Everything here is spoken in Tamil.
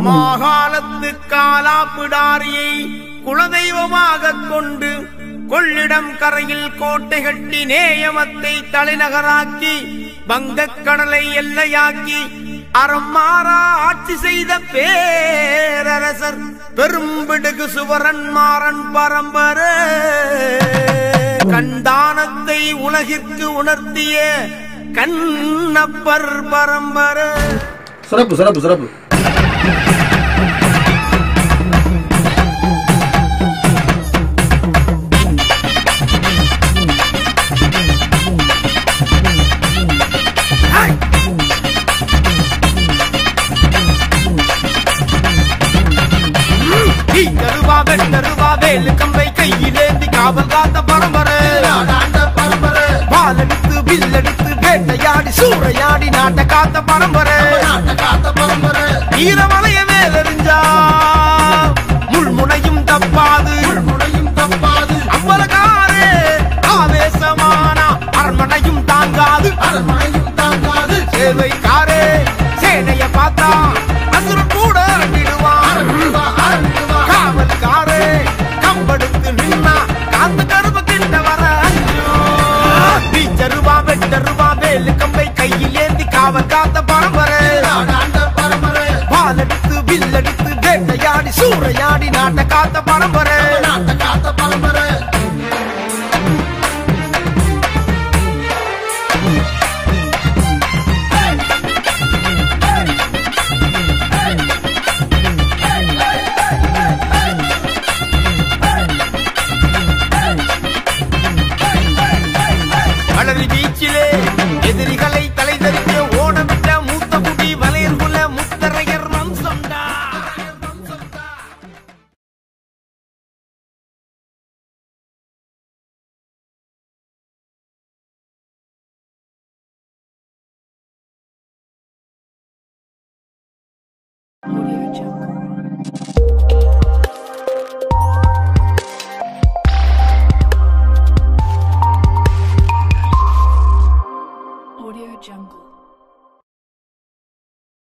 மாகாலத்து காலாப்பிடாரியை குலதெய்வமாக கொண்டு கொள்ளிடம் கரையில் கோட்டை கட்டி நேயமத்தை தலைநகராக்கி வங்கக் கடலை எல்லையாக்கி அறம் மாறா ஆட்சி செய்த பேரரசர் பெரும்பிடுகு சுவரன் மாறன் பரம்பரை கண்டானத்தை உலகிற்கு உணர்த்திய கண்ணப்பர் பரம்பரை சிறப்பு சிறப்பு சிறப்பு நீ தருவா வெட்டருவா வேலு கம்பை கையிலேந்தி காவல் காத்த பரம்பரை பாலடித்து வில்லடித்து வேட்டையாடி சூறையாடி நாட்ட காத்த பரம்பரை ஈரமலைய மேலெறிஞ்சா முள்முனையும் தப்பாது அவ்வளகாரே ஆவேசமானா அரண்மனையும் தாங்காது சேவைக்காரே சேனைய பார்த்தா அசுரன் கூட விடுவான் காவல்காரே கம்பெடுத்து நின்னா காந்த கருப்பு கிட்ட வர அஞ்சும். வீச்சருவா வெட்டருவா வேலு கம்பை கையில் ஏந்தி காவல் காத்த பரம்பரை பாலடித்து வில்லடித்து வேட்டையாடி சூறையாடி நாட்ட காத்த பரம்பரை வளரி பீச்சிலே எதிரிகளை தலைதறிக்க ஓடவிட்ட மூத்த குடி வலையர்குல முத்தரையர் வம்சம்டா Audio Jungle.